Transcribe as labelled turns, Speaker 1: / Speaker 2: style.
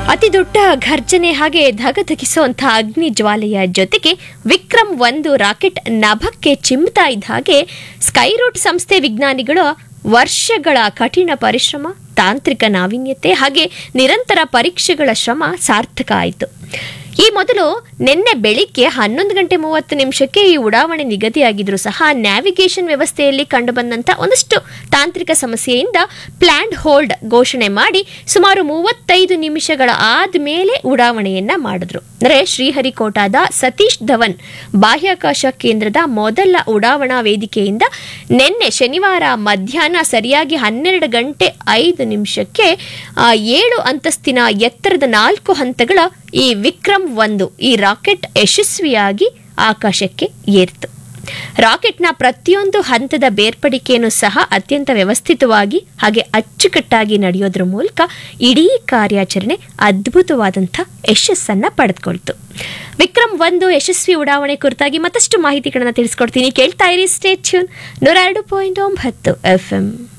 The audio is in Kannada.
Speaker 1: ಅತಿ ದೊಡ್ಡ ಘರ್ಜನೆ ಹಾಗೆ ಧಗಧಗಿಸುವಂತಹ ಅಗ್ನಿ ಜ್ವಾಲೆಯ ಜೊತೆಗೆ ವಿಕ್ರಮ್ ಒಂದು ರಾಕೆಟ್ ನಭಕ್ಕೆ ಚಿಮ್ತಾ ಇದ್ದ ಹಾಗೆ ಸ್ಕೈರೂಟ್ ಸಂಸ್ಥೆ ವಿಜ್ಞಾನಿಗಳು ವರ್ಷಗಳ ಕಠಿಣ ಪರಿಶ್ರಮ ತಾಂತ್ರಿಕ ನಾವೀನ್ಯತೆ ಹಾಗೆ ನಿರಂತರ ಪರೀಕ್ಷೆಗಳ ಶ್ರಮ ಸಾರ್ಥಕ ಆಯಿತು ಈ ಮೊದಲು ನಿನ್ನೆ ಬೆಳಿಗ್ಗೆ ಹನ್ನೊಂದು ಗಂಟೆ ಮೂವತ್ತು ನಿಮಿಷಕ್ಕೆ ಈ ಉಡಾವಣೆ ನಿಗದಿಯಾಗಿದ್ರು ಸಹ ನ್ಯಾವಿಗೇಷನ್ ವ್ಯವಸ್ಥೆಯಲ್ಲಿ ಕಂಡುಬಂದಂಥ ಒಂದಷ್ಟು ತಾಂತ್ರಿಕ ಸಮಸ್ಯೆಯಿಂದ ಪ್ಲ್ಯಾಂಡ್ ಹೋಲ್ಡ್ ಘೋಷಣೆ ಮಾಡಿ ಸುಮಾರು ಮೂವತ್ತೈದು ನಿಮಿಷಗಳ ಆದ್ಮೇಲೆ ಉಡಾವಣೆಯನ್ನ ಮಾಡಿದ್ರು ಅಂದರೆ ಶ್ರೀಹರಿಕೋಟಾದ ಸತೀಶ್ ಧವನ್ ಬಾಹ್ಯಾಕಾಶ ಕೇಂದ್ರದ ಮೊದಲ ಉಡಾವಣಾ ವೇದಿಕೆಯಿಂದ ನಿನ್ನೆ ಶನಿವಾರ ಮಧ್ಯಾಹ್ನ ಸರಿಯಾಗಿ ಹನ್ನೆರಡು ಗಂಟೆ ಐದು ನಿಮಿಷಕ್ಕೆ ಆ, ಏಳು ಅಂತಸ್ತಿನ ಎತ್ತರದ ನಾಲ್ಕು ಹಂತಗಳ ಈ ವಿಕ್ರಮ್ ಒಂದು ಈ ರಾಕೆಟ್ ಯಶಸ್ವಿಯಾಗಿ ಆಕಾಶಕ್ಕೆ ಏರಿತು ರಾಕೆಟ್ನ ಪ್ರತಿಯೊಂದು ಹಂತದ ಬೇರ್ಪಡಿಕೆಯನ್ನು ಸಹ ಅತ್ಯಂತ ವ್ಯವಸ್ಥಿತವಾಗಿ ಹಾಗೆ ಅಚ್ಚುಕಟ್ಟಾಗಿ ನಡೆಯೋದ್ರ ಮೂಲಕ ಇಡೀ ಕಾರ್ಯಾಚರಣೆ ಅದ್ಭುತವಾದಂಥ ಯಶಸ್ಸನ್ನ ಪಡೆದುಕೊಳ್ತು ವಿಕ್ರಮ್ ಒಂದು ಯಶಸ್ವಿ ಉಡಾವಣೆ ಕುರಿತಾಗಿ ಮತ್ತಷ್ಟು ಮಾಹಿತಿಗಳನ್ನು ತಿಳಿಸ್ಕೊಡ್ತೀನಿ ಕೇಳ್ತಾ ಇರಿ ಸ್ಟೇಟ್ ಟ್ಯೂನ್ ನೂರ ಎರಡು ಪಾಯಿಂಟ್ ಒಂಬತ್ತು ಎಫ್ ಎಂ